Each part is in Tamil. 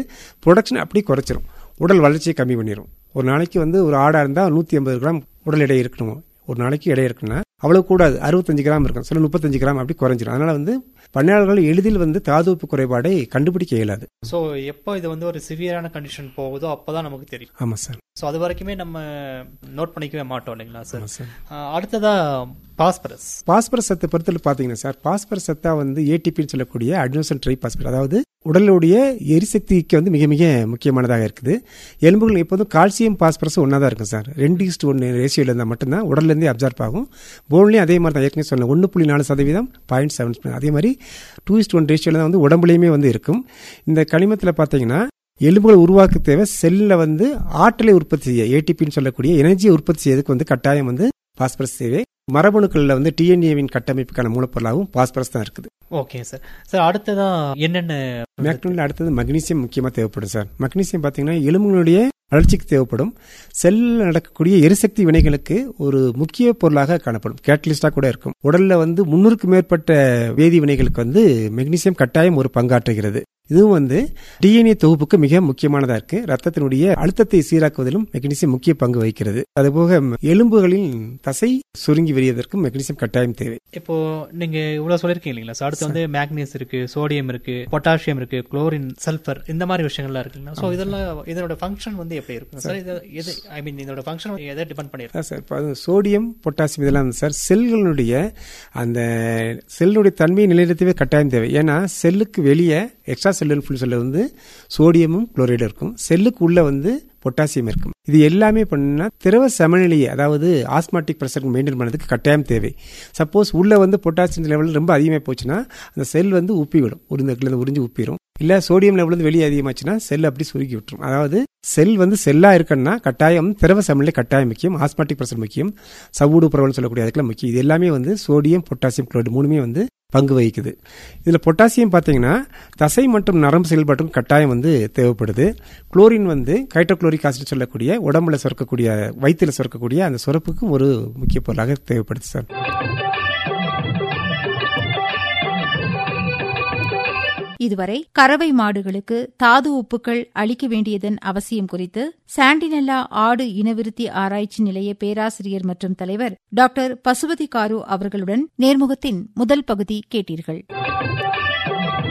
ப்ரொடக்ஷன் அப்படி குறைச்சிரும் உடல் வளர்ச்சியை கம்மி பண்ணிடும் ஒரு நாளைக்கு வந்து ஒரு ஆடாக இருந்தால் நூற்றி ஐம்பது கிராம் உடல் எடை இருக்கணும் ஒரு நாளைக்கு எடை இருக்குன்னா அவ்வளவு கூடாது அறுபத்தஞ்சு கிராம் இருக்கும் சில முப்பத்தஞ்சு கிராம் அப்படி குறைஞ்சிரும் அதனால வந்து பண்ணையாளர்கள் எளிதில் வந்து தாதுப்பு குறைபாடை கண்டுபிடிக்க இயலாது ஸோ எப்போ இது வந்து ஒரு சிவியரான கண்டிஷன் போகுதோ அப்பதான் நமக்கு தெரியும் ஆமாம் சார் ஸோ அது வரைக்குமே நம்ம நோட் பண்ணிக்கவே மாட்டோம் இல்லைங்களா சார் ஆமாம் சார் ஆஹ் அடுத்ததா பாஸ்பரஸ் பாஸ்பரஸ் சத்தை பொறுத்தவரை பார்த்தீங்கன்னா சார் பாஸ்பரஸ் சத்தா வந்து ஏடிபின்னு சொல்லக்கூடிய அட்னோசன் ட்ரை பாஸ்பரஸ் அதாவது உடலுடைய எரிசக்திக்கு வந்து மிக மிக முக்கியமானதாக இருக்குது எலும்புகள் எப்போதும் கால்சியம் பாஸ்பரஸ் ஒன்றா தான் இருக்கும் சார் ரெண்டு இஸ்ட் ஒன்று ரேஷியோவில் இருந்தால் மட்டும்தான் உடல்லேருந்தே அப்சர்வ் ஆகும் போன்லேயும் அதே மாதிரி தான் ஏற்கனவே சொன்னேன் ஒன்று புள்ளி நாலு சதவீதம் பாயிண்ட் செவன் அதே மாதிரி டூ இஸ்ட் ஒன் ரேஷியோவில் தான் வந்து உடம்புலையுமே வந்து இருக்கும் இந்த கனிமத்தில் பார்த்தீங்கன்னா எலும்புகள் உருவாக்க தேவை செல்லில் வந்து ஆற்றலை உற்பத்தி செய்ய ஏடிபின்னு சொல்லக்கூடிய எனர்ஜியை உற்பத்தி செய்யறதுக்கு வந்து கட்டாயம் வந்து பாஸ்பரஸ் தேவை மரபணுக்களில் வந்து டிஎன்ஏவின் கட்டமைப்புக்கான மூலப்பொருளாகவும் பாஸ்பரஸ் தான் இருக்குது ஓகே சார் சார் அடுத்ததா என்னென்ன மேக்னூனில் அடுத்தது மக்னீசியம் முக்கியமாக தேவைப்படும் சார் மக்னீசியம் பார்த்தீங்கன்னா எலும்புகளுடைய வளர்ச்சிக்கு தேவைப்படும் செல்லில் நடக்கக்கூடிய எரிசக்தி வினைகளுக்கு ஒரு முக்கிய பொருளாக காணப்படும் கேட்டலிஸ்டாக கூட இருக்கும் உடல்ல வந்து முன்னூறுக்கு மேற்பட்ட வேதி வினைகளுக்கு வந்து மெக்னீசியம் கட்டாயம் ஒரு பங்காற்றுகிறது இதுவும் வந்து டிஎன்ஏ தொகுப்புக்கு மிக முக்கியமானதா இருக்கு ரத்தத்தினுடைய அழுத்தத்தை சீராக்குவதிலும் மெக்னீசியம் முக்கிய பங்கு வகிக்கிறது அதுபோக எலும்புகளின் தசை சுருங்கி விரியதற்கும் மெக்னீசியம் கட்டாயம் தேவை இப்போ நீங்க இவ்வளவு சொல்லிருக்கீங்க இல்லைங்களா சார் அடுத்து வந்து மேக்னீஸ் இருக்கு சோடியம் இருக்கு பொட்டாசியம் இருக்கு குளோரின் சல்ஃபர் இந்த மாதிரி விஷயங்கள்லாம் இருக்குங்களா ஸோ இதெல்லாம் இதோட ஃபங்க்ஷன் வந்து எப்படி இருக்கும் சார் இது எது ஐ மீன் இதோட ஃபங்க்ஷன் எதை டிபெண்ட் பண்ணிருக்கு அதான் சார் இப்போ அது சோடியம் பொட்டாசியம் இதெல்லாம் வந்து சார் செல்களுடைய அந்த செல்லுடைய தன்மையை நிலைநிறுத்தவே கட்டாயம் தேவை ஏன்னா செல்லுக்கு வெளியே எக்ஸ்ட்ரா செல்லுன்னு சொல்ல வந்து சோடியமும் குளோரைடும் இருக்கும் செல்லுக்கு உள்ள வந்து பொட்டாசியம் இருக்கும் இது எல்லாமே பண்ணா திரவ சமநிலையை அதாவது ஆஸ்மாட்டிக் ப்ரெஷர் மெயின்டைன் பண்ணதுக்கு கட்டாயம் தேவை சப்போஸ் உள்ள வந்து பொட்டாசியம் லெவல் ரொம்ப அதிகமாக போச்சுன்னா அந்த செல் வந்து உப்பி விடும் உறிந்து உறிஞ்சு உப்பிடும் இல்ல சோடியம் லெவல் வந்து வெளியே அதிகமாச்சுன்னா செல் அப்படி சுருக்கி விட்டுரும் அதாவது செல் வந்து செல்லா இருக்கணும்னா கட்டாயம் திரவ சமநிலை கட்டாயம் முக்கியம் ஆஸ்மாட்டிக் ப்ரெஷர் முக்கியம் சவ்வூடு புறவல் சொல்லக்கூடிய அதுக்கெல்லாம் முக்கியம் இது எல்லாமே வந்து சோடியம் பொட்டாசியம் குளோரைடு மூணுமே வந்து பங்கு வகிக்குது இதுல பொட்டாசியம் பார்த்தீங்கன்னா தசை மற்றும் நரம்பு செயல்பாட்டுக்கும் கட்டாயம் வந்து தேவைப்படுது குளோரின் வந்து கைட்டோக்ளோரிக் ஆசிட் சொல்லக்கூடிய உடம்புல சுரக்கக்கூடிய வயிற்றுல சுரக்கக்கூடிய அந்த சுரப்புக்கும் ஒரு முக்கிய பொருளாக தேவைப்படுது சார் இதுவரை கறவை மாடுகளுக்கு தாது உப்புக்கள் அளிக்க வேண்டியதன் அவசியம் குறித்து சாண்டினெல்லா ஆடு இனவிருத்தி ஆராய்ச்சி நிலைய பேராசிரியர் மற்றும் தலைவர் டாக்டர் பசுபதி காரு அவர்களுடன் நேர்முகத்தின் முதல் பகுதி கேட்டீர்கள்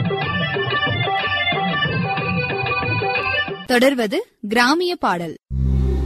தொடர்வது கிராமிய பாடல்